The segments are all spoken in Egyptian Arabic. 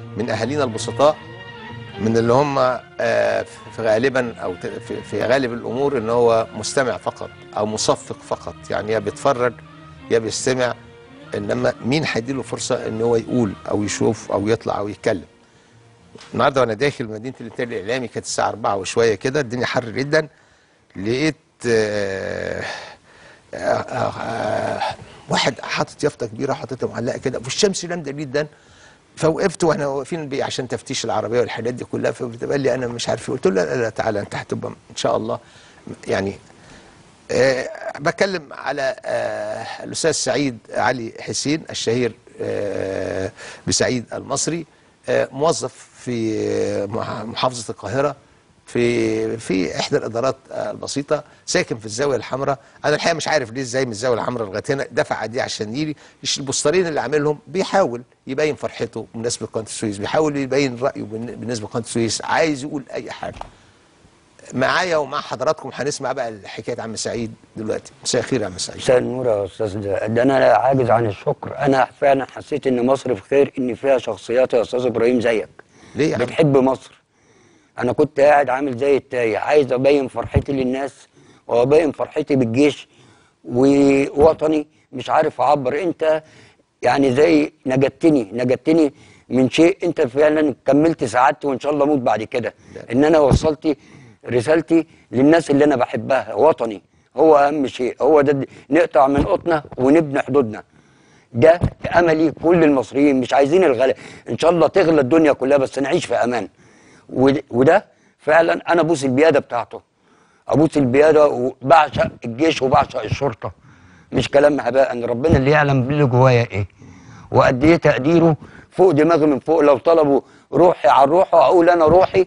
من اهالينا البسطاء من اللي هم آه، في غالبا او ت- في- في غالب الامور ان هو مستمع فقط او مصفق فقط يعني يا بيتفرج يا بيستمع انما مين هيديله فرصه ان هو يقول او يشوف او يطلع او يتكلم النهارده وانا داخل مدينه الانتاج الاعلامي كانت الساعه 4 وشويه كده الدنيا حر جدا لقيت آه، آه، آه، واحد حاطط يافطه كبيره حاططها معلقه كده والشمس جامده جدا فوقفت واحنا واقفين بيه عشان تفتيش العربيه والحاجات دي كلها فبتقول لي انا مش عارف إيه. قلت له لا لا, لا تعالى انت هتبقى ان شاء الله يعني آه بتكلم على آه الاستاذ سعيد علي حسين الشهير آه بسعيد المصري آه موظف في آه، مح- محافظه القاهره في في احدى الادارات آه، البسيطه ساكن في الزاويه الحمراء انا الحقيقه مش عارف ليه ازاي من الزاويه الحمراء لغايه هنا دفع دي عشان يجي البوسترين اللي عاملهم بيحاول يبين فرحته بمناسبه قناه السويس بيحاول يبين رايه بالن- بالنسبه لقناه السويس عايز يقول اي حاجه معايا ومع حضراتكم هنسمع بقى حكايه عم سعيد دلوقتي مساء الخير يا عم سعيد مساء النور يا استاذ ده, ده انا عاجز عن الشكر انا فعلا حسيت ان مصر بخير ان فيها شخصيات يا استاذ ابراهيم زيك ليه يا عم بتحب مصر انا كنت قاعد عامل زي التايه عايز ابين فرحتي للناس وابين فرحتي بالجيش ووطني مش عارف اعبر انت يعني زي نجدتني نجدتني من شيء انت فعلا كملت سعادتي وان شاء الله اموت بعد كده ان انا وصلت رسالتي للناس اللي انا بحبها وطني هو اهم شيء هو ده نقطع من قطنا ونبني حدودنا ده املي كل المصريين مش عايزين الغلاء ان شاء الله تغلى الدنيا كلها بس نعيش في امان ود- وده فعلا انا ابوس البياده بتاعته ابوس البياده وبعشق الجيش وبعشق الشرطه مش كلام هباء ربنا اللي يعلم باللي جوايا ايه وقد ايه تقديره فوق دماغي من فوق لو طلبوا روحي عن روحه اقول انا روحي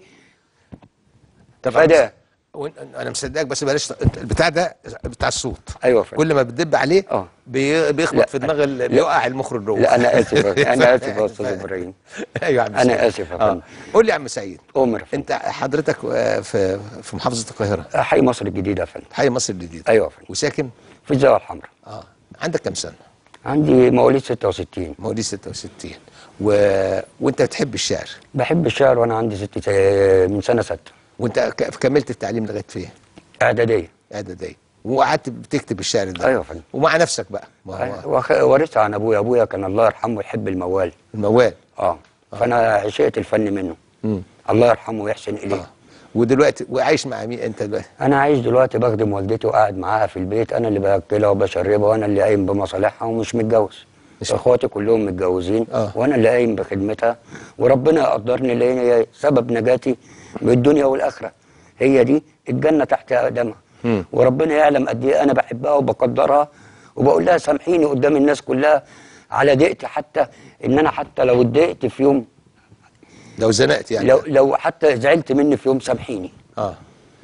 فده وإن- انا مصدقك بس بلاش انت البتاع ده بتاع الصوت ايوه فعلا. كل ما بتدب عليه اه. بي- بيخبط لا. في دماغ ال- بيوقع المخرج جوه لا انا اسف انا اسف يا استاذ ابراهيم ايوه يا عم أنا سعيد. آسف يا فندم. قول لي يا عم سعيد عمر يا فندم. انت حضرتك آه، في في محافظه القاهره حي مصر الجديده يا فندم حي مصر الجديده أيوة يا فندم. وساكن في الزاويه الحمراء اه عندك كام سنه عندي مواليد 66 مواليد 66 و... وانت بتحب الشعر بحب الشعر وانا عندي ست من سنه سته وانت ك- كملت التعليم لغايه فين اعداديه اعداديه وقعدت بتكتب الشعر ده أيوة يا فندم. ومع نفسك بقى ما هو وخ- ورثها عن ابويا ابويا كان الله يرحمه يحب الموال الموال اه فانا عشقت الفن منه الله يرحمه ويحسن اليه اه ودلوقتي وعايش مع مين انت دلوقتي انا عايش دلوقتي بخدم والدتي وقاعد معاها في البيت انا اللي باكلها وبشربها وانا اللي قايم بمصالحها ومش متجوز مش- اخواتي كلهم متجوزين آه. وانا اللي قايم بخدمتها وربنا يقدرني لان هي سبب نجاتي من الدنيا والاخره هي دي الجنه تحت اقدامها مم. وربنا يعلم قد ايه انا بحبها وبقدرها وبقول لها سامحيني قدام الناس كلها على ضيقتي حتى ان انا حتى لو اتضايقت في يوم لو زنقت يعني لو لو حتى زعلت مني في يوم سامحيني اه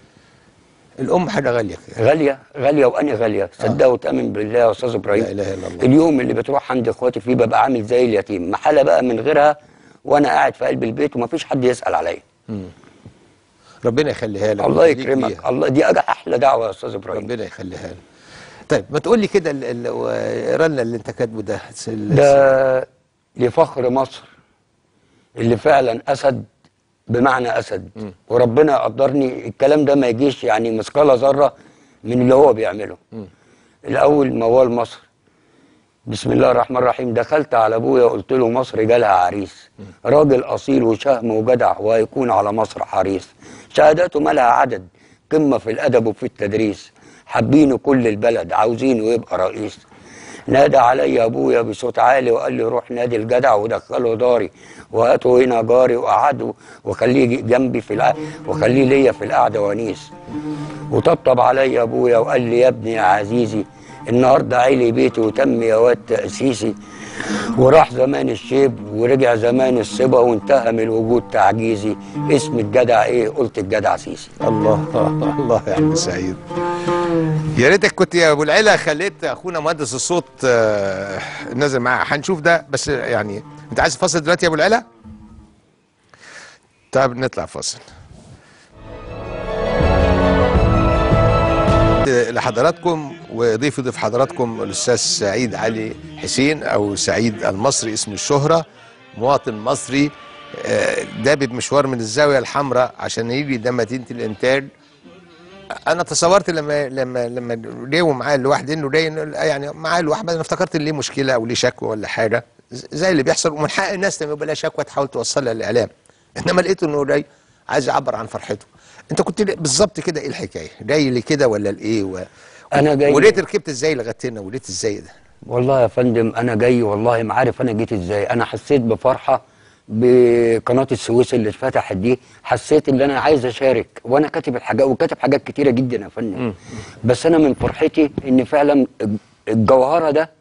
الام حاجه غاليه غاليه غاليه واني غاليه صدق وتامن بالله يا استاذ ابراهيم لا إله إلا الله. اليوم اللي بتروح عند اخواتي فيه ببقى عامل زي اليتيم محاله بقى من غيرها وانا قاعد في قلب البيت ومفيش حد يسال عليا ربنا يخليها لك الله ويخليك يكرمك ليها. الله دي أجا احلى دعوه يا استاذ ابراهيم ربنا يخليها لك طيب ما تقول لي كده ال- ال- اقرا لنا اللي انت كاتبه ده ال- ده لفخر مصر اللي فعلا اسد بمعنى اسد وربنا قدرني الكلام ده ما يجيش يعني مثقال ذره من اللي هو بيعمله الاول موال مصر بسم الله الرحمن الرحيم دخلت على ابويا وقلت له مصر جالها عريس راجل اصيل وشهم وجدع وهيكون على مصر حريص شهاداته مالها عدد قمه في الادب وفي التدريس حابينه كل البلد عاوزينه يبقى رئيس نادى علي ابويا بصوت عالي وقال لي روح نادي الجدع ودخله داري وهاته هنا جاري وقعده وخليه جنبي في الع... وخليه ليا في القعده ونيس وطبطب عليا ابويا وقال لي يا ابني يا عزيزي النهارده عيلي بيتي وتم يا واد تاسيسي وراح زمان الشيب ورجع زمان الصبا وانتهى من الوجود تعجيزي اسم الجدع ايه قلت الجدع سيسي الله الله يا عم سعيد يا ريتك كنت يا ابو العلا خليت اخونا مهندس الصوت آه، نازل معاه هنشوف ده بس يعني انت عايز فاصل دلوقتي يا ابو العلا طيب نطلع فاصل لحضراتكم وضيف ضيف حضراتكم الاستاذ سعيد علي حسين او سعيد المصري اسم الشهره مواطن مصري آه، دابب مشوار من الزاويه الحمراء عشان يجي ده مدينه الانتاج انا تصورت لما لما لما ليه معاه الواحد انه ليه يعني معاه الواحد انا افتكرت ان ليه مشكله او ليه شكوى ولا حاجه ز- زي اللي بيحصل ومن حق الناس لما يبقى لها شكوى تحاول توصلها للاعلام انما لقيته انه جاي عايز يعبر عن فرحته انت كنت ليه- بالظبط كده ايه الحكايه جاي لي كده ولا الايه و... أنا جاي- وليه ركبت ازاي لغايه هنا وليه ازاي ده والله يا فندم انا جاي والله ما عارف انا جيت ازاي انا حسيت بفرحه بقناه السويس اللي اتفتحت دي حسيت ان انا عايز اشارك وانا كاتب الحاجات وكاتب حاجات كتيره جدا يا فندم بس انا من فرحتي ان فعلا الج- الجوهره ده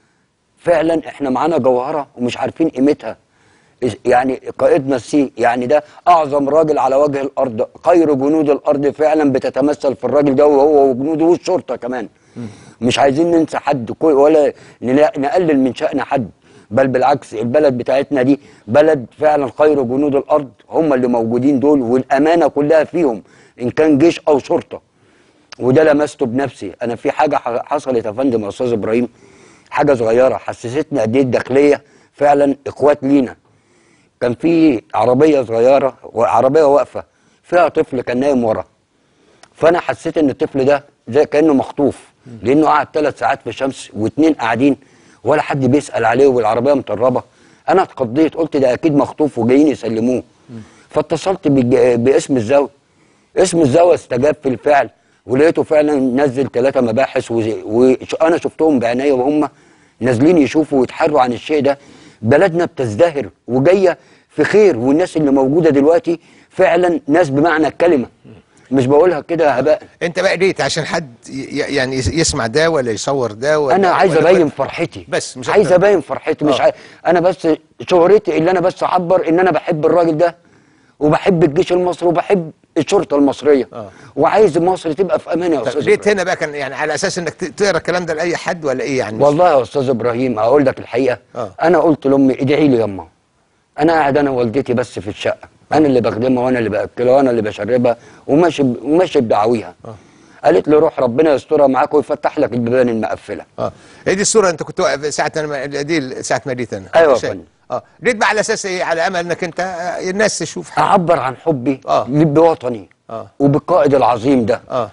فعلا احنا معانا جوهره ومش عارفين قيمتها إس- يعني قائدنا السي يعني ده اعظم راجل على وجه الارض خير جنود الارض فعلا بتتمثل في الراجل ده وهو وجنوده والشرطه كمان مش عايزين ننسى حد كو- ولا نلا- نقلل من شأن حد بل بالعكس البلد بتاعتنا دي بلد فعلا خير جنود الارض هم اللي موجودين دول والامانه كلها فيهم ان كان جيش او شرطه وده لمسته بنفسي انا في حاجه ح- حصلت يا فندم يا استاذ ابراهيم حاجه صغيره حسستني قد ايه الداخليه فعلا اخوات لينا كان في عربيه صغيره وعربيه واقفه فيها طفل كان نايم ورا فانا حسيت ان الطفل ده زي كانه مخطوف لانه قعد ثلاث ساعات في الشمس واثنين قاعدين ولا حد بيسال عليه والعربيه مطربه انا اتخضيت قلت ده اكيد مخطوف وجايين يسلموه فاتصلت بالج- باسم الزاويه اسم الزاويه استجاب في الفعل ولقيته فعلا نزل ثلاثه مباحث وزي- وانا شفتهم بعينيا وهم نازلين يشوفوا ويتحروا عن الشيء ده بلدنا بتزدهر وجايه في خير والناس اللي موجوده دلوقتي فعلا ناس بمعنى الكلمه مش بقولها كده هباء انت بقى جيت عشان حد ي- يعني يس- يسمع ده ولا يصور ده ولا انا عايز ولا ابين كنت- فرحتي بس مش عايز أكتر. ابين فرحتي مش آه. عايز انا بس شهرتي اللي انا بس اعبر ان انا بحب الراجل ده وبحب الجيش المصري وبحب الشرطه المصريه آه. وعايز مصر تبقى في امان يا طب استاذ جيت إبراهيم. هنا بقى كان يعني على اساس انك ت- تقرا الكلام ده لاي حد ولا ايه يعني والله يا استاذ ابراهيم اقول لك الحقيقه آه. انا قلت لامي ادعي لي يما انا قاعد انا ووالدتي بس في الشقه انا اللي بخدمها وانا اللي باكلها وانا اللي بشربها وماشي ب- وماشي بدعاويها قالت لي روح ربنا يسترها معاك ويفتح لك البيبان المقفله اه هي دي الصوره انت كنت واقف ساعه انا دي ساعه ما جيت انا أيوة يا شايف. فندم. اه جيت بقى على اساس ايه على امل انك انت آه، الناس تشوف حاجه اعبر عن حبي آه. بوطني آه. وبالقائد العظيم ده اه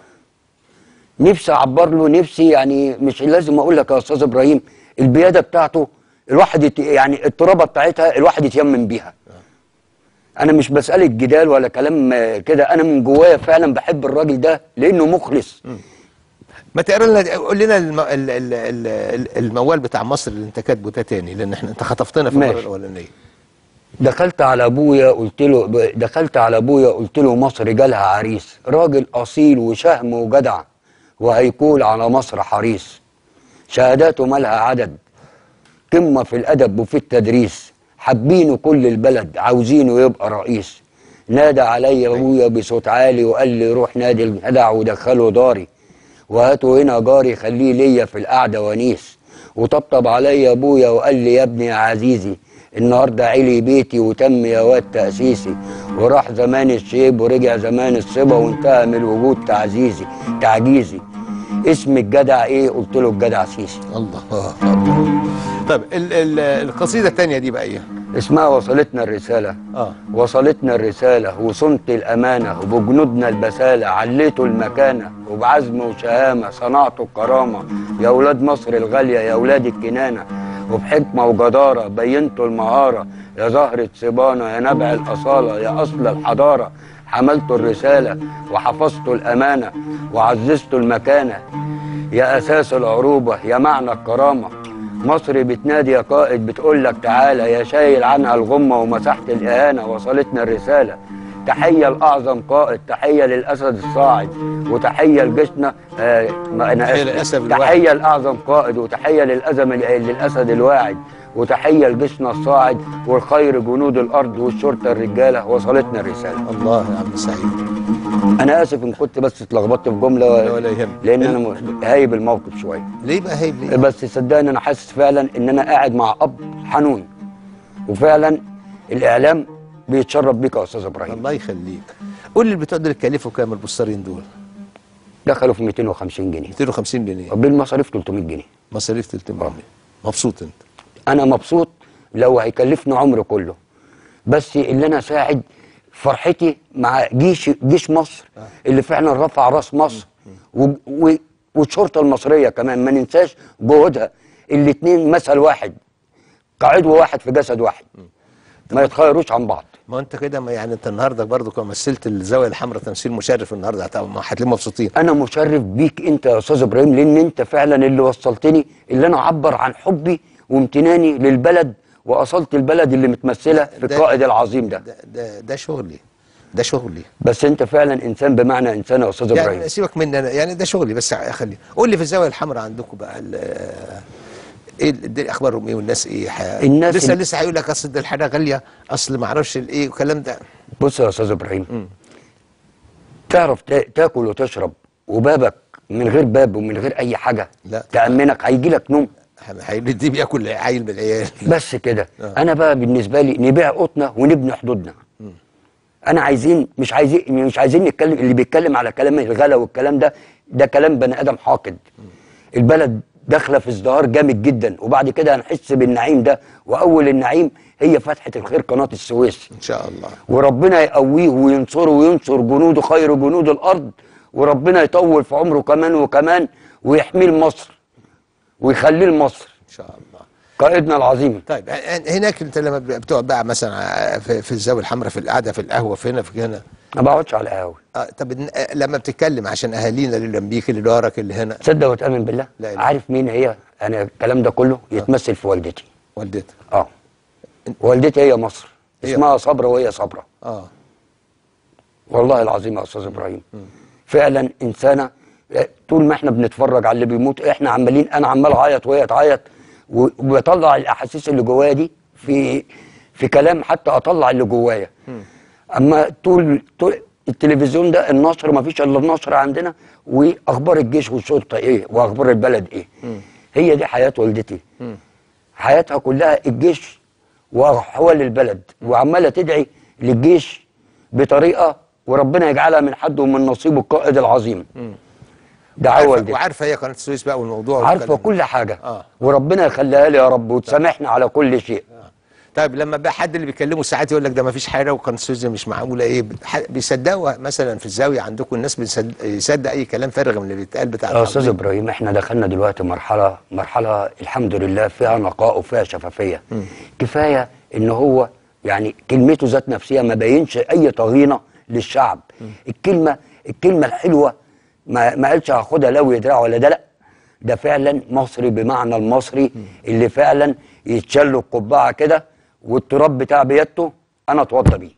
نفسي اعبر له نفسي يعني مش لازم اقول لك يا استاذ ابراهيم البياده بتاعته الواحد يت... يعني الترابه بتاعتها الواحد يتيمم بيها انا مش بسالك جدال ولا كلام آه، كده انا من جوايا فعلا بحب الراجل ده لانه مخلص ما تقرا لنا قول لنا الم... ال... ال... ال... ال- الموال بتاع مصر اللي انت كاتبه ده تاني لان احنا انت خطفتنا في المره ماشي. الاولانيه دخلت على ابويا قلت له ب- دخلت على ابويا قلت له مصر جالها عريس راجل اصيل وشهم وجدع وهيكون على مصر حريص شهاداته مالها عدد قمه في الادب وفي التدريس حابينه كل البلد عاوزينه يبقى رئيس نادى عليا ابويا بصوت عالي وقال لي روح نادي الجدع ودخله داري وهاته هنا جاري خليه ليا في القعده ونيس وطبطب عليا ابويا وقال لي يا ابني يا عزيزي النهارده عيلي بيتي وتم يا واد تاسيسي وراح زمان الشيب ورجع زمان الصبا وانتهى من الوجود تعزيزي تعجيزي اسم الجدع ايه قلت له الجدع سيسي الله آه. الله. طيب ال... ال... القصيده الثانيه دي بقى ايه اسمها وصلتنا الرسالة اه وصلتنا الرسالة وصنت الأمانة وبجنودنا البسالة عليتوا المكانة وبعزم وشهامة صنعتوا الكرامة يا أولاد مصر الغالية يا أولاد الكنانة وبحكمة وجدارة بينتوا المهارة يا زهرة صبانة يا نبع الأصالة يا أصل الحضارة حملتوا الرسالة وحفظتوا الأمانة وعززتوا المكانة يا أساس العروبة يا معنى الكرامة مصر بتنادي يا قائد بتقول لك تعالى يا شايل عنها الغمة ومسحت الإهانة وصلتنا الرسالة تحية لأعظم قائد تحية للأسد الصاعد وتحية لجيشنا آه ما أنا تحية آسف. للأسد الواعد. تحية لأعظم قائد وتحية للأزم للأسد الواعد وتحية لجيشنا الصاعد والخير جنود الأرض والشرطة الرجالة وصلتنا الرسالة الله يا عم سعيد أنا آسف إن كنت بس اتلخبطت في لا جملة ولا يهمك. لأن أنا م- هايب الموقف شوية ليه بقى هيب ليه بس صدقني انا حاسس فعلا ان انا قاعد مع اب حنون وفعلا الاعلام بيتشرف بيك يا استاذ ابراهيم الله يخليك قول لي البتوع دول يكلفوا كام البصارين دول دخلوا في 250 جنيه 250 جنيه بالمصاريف 300 جنيه مصاريف 300 جنيه مبسوط انت انا مبسوط لو هيكلفني عمر كله بس اللي انا ساعد فرحتي مع جيش جيش مصر اللي فعلا رفع راس مصر و- و- والشرطه المصريه كمان ما ننساش جهودها الاثنين مثل واحد كعضو واحد في جسد واحد ما يتخيروش عن بعض ما انت كده ما يعني انت النهارده برضو كما مثلت الزاويه الحمراء تمثيل مشرف النهارده هت- ما هتلاقيهم مبسوطين انا مشرف بيك انت يا استاذ ابراهيم لان انت فعلا اللي وصلتني اللي انا اعبر عن حبي وامتناني للبلد واصاله البلد اللي متمثله في ده- القائد العظيم ده ده ده, ده شغلي ده شغلي بس انت فعلا انسان بمعنى انسان يا استاذ ابراهيم يعني سيبك مني انا يعني ده شغلي بس خلي قول لي في الزاويه الحمراء عندكم بقى ال- ايه الدنيا اخبارهم ايه والناس ايه ح... الناس لسه ال- لسه هيقول لك اصل ده الحاجه غاليه اصل ما اعرفش الايه والكلام ده بص يا استاذ ابراهيم تعرف تا- تاكل وتشرب وبابك من غير باب ومن غير اي حاجه لا. تامنك هيجي لك نوم هيدي بياكل عيل من العيال بس كده آه. انا بقى بالنسبه لي نبيع قطنا ونبني حدودنا انا عايزين مش عايزين مش عايزين نتكلم اللي بيتكلم على كلام الغلا والكلام ده ده كلام بني ادم حاقد البلد داخله في ازدهار جامد جدا وبعد كده هنحس بالنعيم ده واول النعيم هي فتحه الخير قناه السويس ان شاء الله وربنا يقويه وينصره وينصر جنوده خير جنود الارض وربنا يطول في عمره كمان وكمان ويحميه لمصر ويخليه لمصر ان شاء الله قائدنا العظيم طيب هناك انت لما بتقعد بقى مثلا في, في الزاويه الحمراء في القعده في القهوه في هنا في هنا ما بقعدش على القهوه آه طب إن- آه، لما بتتكلم عشان اهالينا اللي جنبيك اللي دارك اللي هنا تصدق وتامن بالله لا إله. عارف مين هي انا الكلام ده كله يتمثل في والدتي والدتك اه والدتي هي مصر هي اسمها صبرا وهي صبرا اه والله العظيم يا استاذ ابراهيم فعلا انسانه طول ما احنا بنتفرج على اللي بيموت احنا عمالين انا عمال اعيط وهي تعيط و- وبطلع الاحاسيس اللي جوايا دي في في كلام حتى اطلع اللي جوايا اما طول طول التلفزيون ده النشر ما فيش الا النشر عندنا واخبار الجيش والشرطه ايه واخبار البلد ايه هي دي حياه والدتي حياتها كلها الجيش واحوال البلد وعماله تدعي للجيش بطريقه وربنا يجعلها من حد ومن نصيب القائد العظيم دعوه عارفة والدتي وعارفه هي قناه السويس بقى والموضوع عارفه والكلام ده. كل حاجه آه. وربنا يخليها لي يا رب وتسامحنا على كل شيء طيب لما بقى حد اللي بيكلمه ساعات يقول لك ده ما فيش حاجه وقناه السويس دي مش معموله ايه ح- بيصدقوا مثلا في الزاويه عندكم الناس بيصدق يصدق اي كلام فارغ من اللي بيتقال بتاع يا استاذ الحرب. ابراهيم احنا دخلنا دلوقتي مرحله مرحله الحمد لله فيها نقاء وفيها شفافيه كفايه ان هو يعني كلمته ذات نفسها ما بينش اي طغينه للشعب الكلمه الكلمه الحلوه ما ما قالش هاخدها لو يدرع ولا ده لا ده فعلا مصري بمعنى المصري اللي فعلا يتشل القبعه كده والتراب بتاع بيته انا اتوضى بيه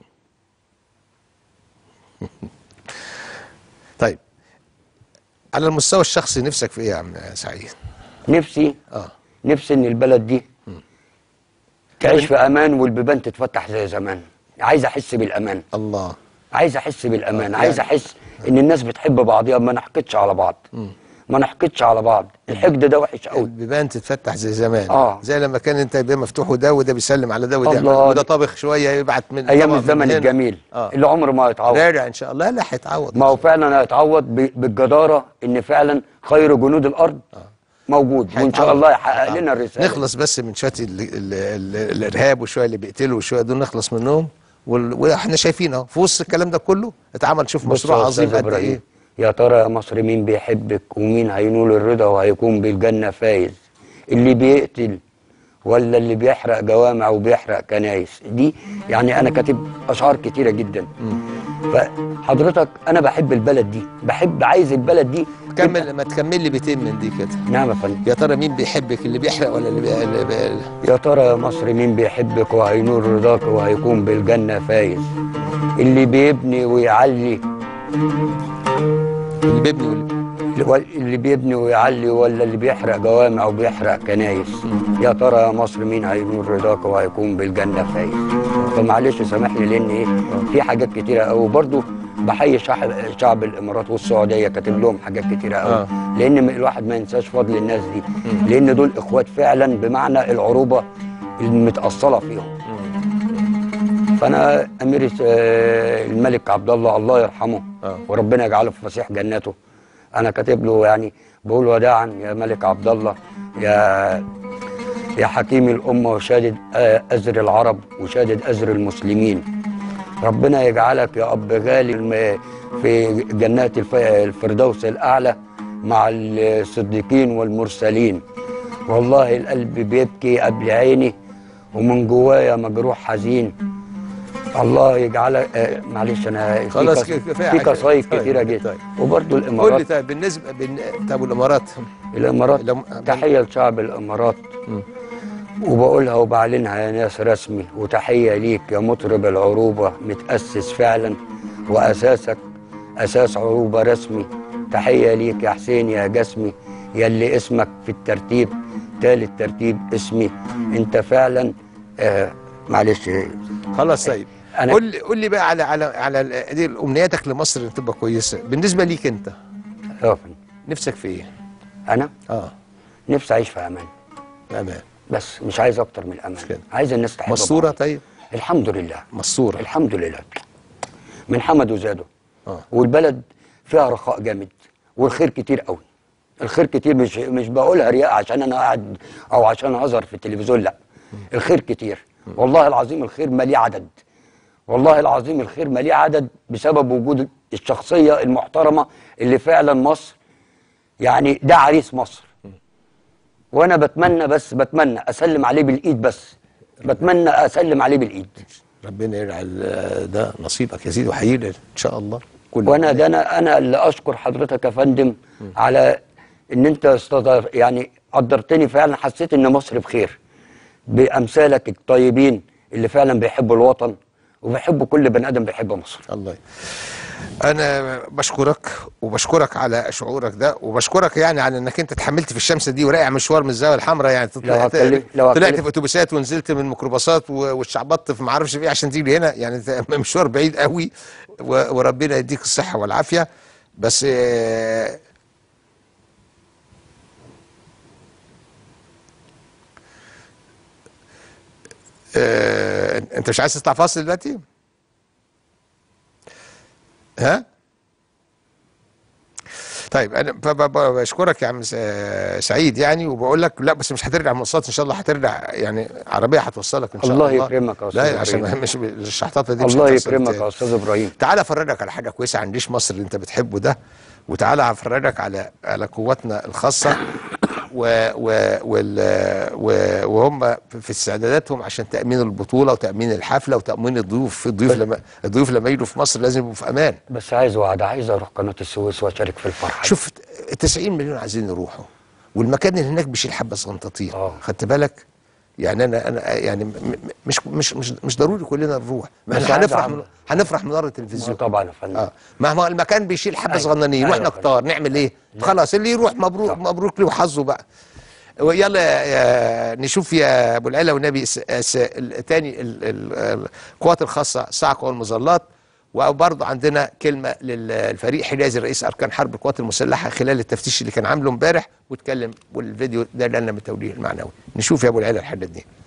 طيب على المستوى الشخصي نفسك في ايه يا عم سعيد نفسي اه نفسي ان البلد دي تعيش في امان والبيبان تتفتح زي زمان عايز احس بالامان الله عايز احس بالامان آه، عايز يعني- احس ان الناس بتحب بعضيها ما نحقدش على بعض ما نحقدش على بعض الحقد ده وحش قوي البيبان تتفتح زي زمان آه. زي لما كان انت بيبان مفتوح وده وده بيسلم على ده وده الله. وده طابخ شويه يبعت من ايام طبق من الزمن هنا. الجميل اه اللي عمره ما يتعوض راجع ان شاء الله لا هيتعوض ما هو فعلا هيتعوض ب- بالجداره ان فعلا خير جنود الارض موجود وان شاء هيتعوض. الله يحقق هيتعوض. لنا الرساله نخلص بس من شويه ال- ال- ال- الارهاب وشويه اللي بيقتلوا وشويه دول نخلص منهم وال- واحنا شايفين اهو في وسط الكلام ده كله اتعمل شوف بص مشروع يا عظيم أستاذ قد إبراهيم، ايه يا ترى يا مصر مين بيحبك ومين هينول الرضا وهيكون بالجنة فايز اللي بيقتل ولا اللي بيحرق جوامع وبيحرق كنايس دي يعني انا كاتب اشعار كتيره جدا فحضرتك انا بحب البلد دي بحب عايز البلد دي كمل ما تكمل لي بيتين من دي كده نعم يا فندم يا ترى مين بيحبك اللي بيحرق ولا اللي, بي... اللي بي... يا ترى يا مصر مين بيحبك وهينول رضاك وهيكون بالجنة فايز اللي بيبني ويعلي اللي بيبني واللي اللي بيبني ويعلي ولا اللي بيحرق جوامع وبيحرق كنايس يا ترى يا مصر مين هينور رضاك وهيكون بالجنه فايز فمعلش سامحني لان ايه في حاجات كتيره قوي برضو بحيي شعب شعب الامارات والسعوديه كاتب لهم حاجات كتيره قوي آه. لان الواحد ما ينساش فضل الناس دي لان دول اخوات فعلا بمعنى العروبه المتاصله فيهم فانا امير آه، الملك عبد الله الله يرحمه آه. وربنا يجعله في فسيح جناته انا كاتب له يعني بقول وداعا يا ملك عبد الله يا يا حكيم الأمة وشادد آه، أزر العرب وشادد أزر المسلمين ربنا يجعلك يا أب غالي الم- في جنات الف- الفردوس الأعلى مع الصديقين والمرسلين والله القلب بيبكي قبل عيني ومن جوايا مجروح حزين الله يجعلك آه معلش انا في خلاص قص- كفاية في عشان- قصايد طيب، كتيره طيب. جدا وبرضه قول لي الامارات طيب بالنسبه بن... طب والامارات الامارات الأم- تحيه لشعب الامارات مم. وبقولها وبعلنها يا ناس رسمي وتحيه ليك يا مطرب العروبه متاسس فعلا واساسك اساس عروبه رسمي تحيه ليك يا حسين يا جسمي يلي اسمك في الترتيب تالت ترتيب اسمي انت فعلا آه معلش خلاص طيب أنا- قول لي قول لي بقى على على على ال- دي امنياتك لمصر اللي تبقى كويسه بالنسبه ليك انت آه، نفسك في ايه؟ انا اه نفسي اعيش في امان امان بس مش عايز اكتر من الامان كده. عايز الناس تحب مصوره بعض. طيب الحمد لله مصوره الحمد لله من حمد وزاده اه والبلد فيها رخاء جامد والخير كتير قوي الخير كتير مش مش بقولها رياء عشان انا قاعد او عشان اظهر في التلفزيون لا الخير كتير والله العظيم الخير ماليه عدد والله العظيم الخير ماليه عدد بسبب وجود الشخصيه المحترمه اللي فعلا مصر يعني ده عريس مصر وانا بتمنى بس بتمنى اسلم عليه بالايد بس بتمنى اسلم عليه بالايد ربنا يجعل آه، ده نصيبك يا سيدي وحيينا ان شاء الله كل وانا ده انا انا اللي اشكر حضرتك يا فندم على ان انت استضاف يعني قدرتني فعلا حسيت ان مصر بخير بامثالك الطيبين اللي فعلا بيحبوا الوطن وبيحبوا كل بني ادم بيحب مصر الله ي- انا بشكرك وبشكرك على شعورك ده وبشكرك يعني على انك انت اتحملت في الشمس دي ورايح مشوار من الزاويه الحمراء يعني لو هتكلم- لو طلعت هتكلم- في اتوبيسات ونزلت من ميكروباصات و- واتشعبطت في ما اعرفش في ايه عشان تيجي هنا يعني أنت مشوار بعيد قوي و- وربنا يديك الصحه والعافيه بس آه، آه، انت مش عايز تطلع فاصل دلوقتي؟ ها؟ طيب انا ب- ب- ب- بشكرك يا عم س- سعيد يعني وبقول لك لا بس مش هترجع مواصلات ان شاء الله هترجع يعني عربيه هتوصلك ان شاء الله الله يكرمك يا أستاذ لا عشان إبراهيم. مش الشحطاطه دي مش الله هتحصل يكرمك تاني. يا استاذ ابراهيم تعالى افرجك على حاجه كويسه عن جيش مصر اللي انت بتحبه ده وتعالى افرجك على على قواتنا الخاصه و و وال و وهم في استعداداتهم عشان تامين البطوله وتامين الحفله وتامين الضيوف الضيوف لما الضيوف لما يجوا في مصر لازم يبقوا في امان بس عايز وعد عايز اروح قناه السويس واشارك في الفرحه شوف 90 مليون عايزين يروحوا والمكان اللي هناك بيشيل حبه صغنطاطين آه. خدت بالك يعني انا انا يعني م- م- مش مش مش مش ضروري كلنا نروح ما بس احنا عايز هنفرح أعمل- من هنفرح من ورا آه التلفزيون طبعا يا فندم اه ما هو المكان بيشيل حبه أيوة. صغننين واحنا أيوة. كتار نعمل ايه خلاص اللي يروح مبروك صح. مبروك له وحظه بقى ويلا يا- يا نشوف يا ابو العلا والنبي س- س- التاني ال- ال- القوات الخاصه صعقه والمظلات وبرضه عندنا كلمه للفريق حجازي رئيس اركان حرب القوات المسلحه خلال التفتيش اللي كان عامله امبارح واتكلم والفيديو ده لنا من التوجيه المعنوي نشوف يا ابو العلا الحاجات دي